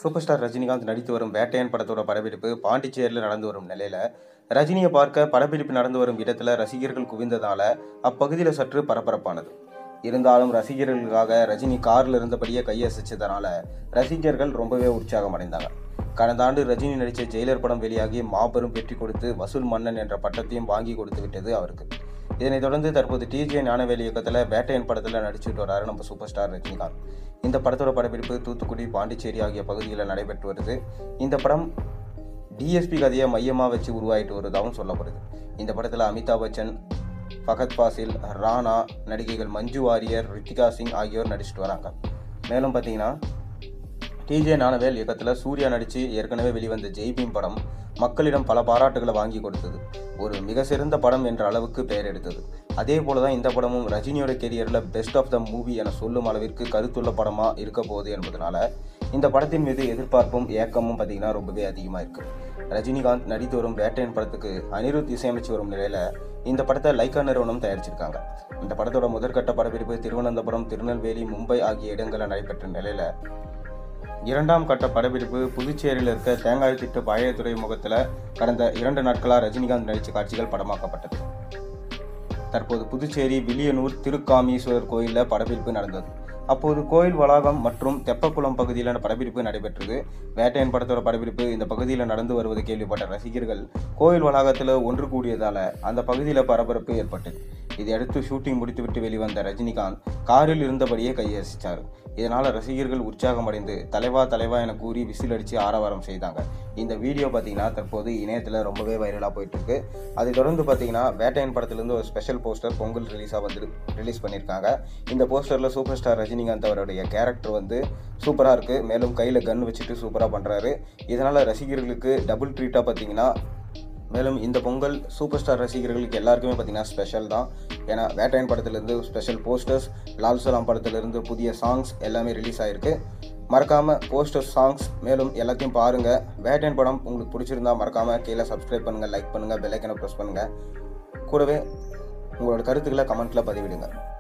super star Rajinikanth நடித்து வரும் வேட்டையன் படத்தோட படப்பிடிப்பு பாண்டிச்சேரியில் நடந்து வரும் நிலையில ரஜினியை பார்க்க படப்பிடிப்பு நடந்து வரும் இடத்துல ரசிகர்கள் குவிந்ததால அப்பகுதியில் சற்று பரபரப்பானது இருந்தாலும் ரசிகர்களுக்காக ரஜினி காரில் இருந்தபடியே கையசைச்சதனால ரசிகர்கள் ரொம்பவே உற்சாகம் அடைந்தாங்க கடந்த ஆண்டு ரஜினி நடித்த ஜெயிலர் படம் வெளியாகி மாபெரும் வெற்றி கொடுத்து வசூல் மன்னன் என்ற பட்டத்தையும் வாங்கி கொடுத்து விட்டது அவருக்கு இதனைத் தொடர்ந்து தற்போது டிஜே ஞானவேலி இயக்கத்தில் வேட்டையன் படத்தில் நடிச்சுட்டு வராரு நம்ம சூப்பர் ஸ்டார் ரஜினிகாந்த் இந்த படத்தோட படப்பிடிப்பு தூத்துக்குடி பாண்டிச்சேரி ஆகிய பகுதிகளில் நடைபெற்று வருது இந்த படம் டிஎஸ்பி கதையை மையமாக வச்சு உருவாயிட்டு வருவதாகவும் சொல்லப்படுது இந்த படத்தில் அமிதாப் பச்சன் ஃபகத் ஃபாசில் ராணா நடிகைகள் மஞ்சு வாரியர் ரித்திகா சிங் ஆகியோர் நடிச்சிட்டு வராங்க மேலும் பார்த்தீங்கன்னா டிஜே ஞானவேல் இயக்கத்தில் சூர்யா நடித்து ஏற்கனவே வெளிவந்த ஜெய்பீம் படம் மக்களிடம் பல பாராட்டுகளை வாங்கி கொடுத்தது ஒரு மிக சிறந்த படம் என்ற அளவுக்கு பெயர் எடுத்தது அதே போல தான் இந்த படமும் ரஜினியோட கெரியரில் பெஸ்ட் ஆஃப் த மூவி என சொல்லும் அளவிற்கு கருத்துள்ள படமாக இருக்க போகுது என்பதனால இந்த படத்தின் மீது எதிர்பார்ப்பும் ஏக்கமும் பார்த்தீங்கன்னா ரொம்பவே அதிகமாக இருக்கு ரஜினிகாந்த் நடித்து வரும் வேட்டையன் படத்துக்கு அனிருத் இசையமைச்சு வரும் நிலையில் இந்த படத்தை லைக்கா நிறுவனம் தயாரிச்சிருக்காங்க இந்த படத்தோட முதற்கட்ட படப்பிடிப்பு திருவனந்தபுரம் திருநெல்வேலி மும்பை ஆகிய இடங்களில் நடைபெற்ற நிலையில் இரண்டாம் கட்ட படப்பிடிப்பு புதுச்சேரியில் இருக்க தேங்காய் திட்டு பழைய துறைமுகத்தில் கடந்த இரண்டு நாட்களாக ரஜினிகாந்த் நடித்த காட்சிகள் படமாக்கப்பட்டது தற்போது புதுச்சேரி வில்லியனூர் திருக்காமீஸ்வரர் கோயிலில் படப்பிடிப்பு நடந்தது அப்போது கோயில் வளாகம் மற்றும் தெப்பக்குளம் பகுதியில் படப்பிடிப்பு நடைபெற்றது வேட்டையன் படத்தோட படப்பிடிப்பு இந்த பகுதியில் நடந்து வருவது கேள்விப்பட்ட ரசிகர்கள் கோயில் வளாகத்தில் ஒன்று கூடியதால அந்த பகுதியில் பரபரப்பு ஏற்பட்டது இதையடுத்து ஷூட்டிங் முடித்துவிட்டு வெளிவந்த ரஜினிகாந்த் காரில் இருந்தபடியே கையசிச்சார் இதனால் ரசிகர்கள் உற்சாகமடைந்து தலைவா தலைவா என கூறி விசில் அடித்து ஆரவாரம் செய்தாங்க இந்த வீடியோ பார்த்தீங்கன்னா தற்போது இணையத்தில் ரொம்பவே வைரலாக போயிட்டு இருக்கு அதை தொடர்ந்து பார்த்தீங்கன்னா வேட்டையன் படத்திலிருந்து ஒரு ஸ்பெஷல் போஸ்டர் பொங்கல் ரிலீஸாக வந்து ரிலீஸ் பண்ணியிருக்காங்க இந்த போஸ்டரில் சூப்பர் ஸ்டார் ரஜினிகாந்த் அவருடைய கேரக்டர் வந்து சூப்பராக இருக்குது மேலும் கையில் கன் வச்சுட்டு சூப்பராக பண்ணுறாரு இதனால் ரசிகர்களுக்கு டபுள் ட்ரீட்டாக பார்த்தீங்கன்னா மேலும் இந்த பொங்கல் சூப்பர் ஸ்டார் ரசிகர்களுக்கு எல்லாருக்குமே பார்த்தீங்கன்னா ஸ்பெஷல் தான் ஏன்னா வேட்டையன் படத்துலேருந்து ஸ்பெஷல் போஸ்டர்ஸ் லால் சலாம் படத்துலேருந்து புதிய சாங்ஸ் எல்லாமே ரிலீஸ் ஆகிருக்கு மறக்காமல் போஸ்டர்ஸ் சாங்ஸ் மேலும் எல்லாத்தையும் பாருங்கள் வேட்டையன் படம் உங்களுக்கு பிடிச்சிருந்தா மறக்காமல் கீழே சப்ஸ்கிரைப் பண்ணுங்கள் லைக் பண்ணுங்கள் பெல்லைக்கனை ப்ரெஸ் பண்ணுங்கள் கூடவே உங்களோட கருத்துக்களை கமெண்ட்டில் பதிவிடுங்க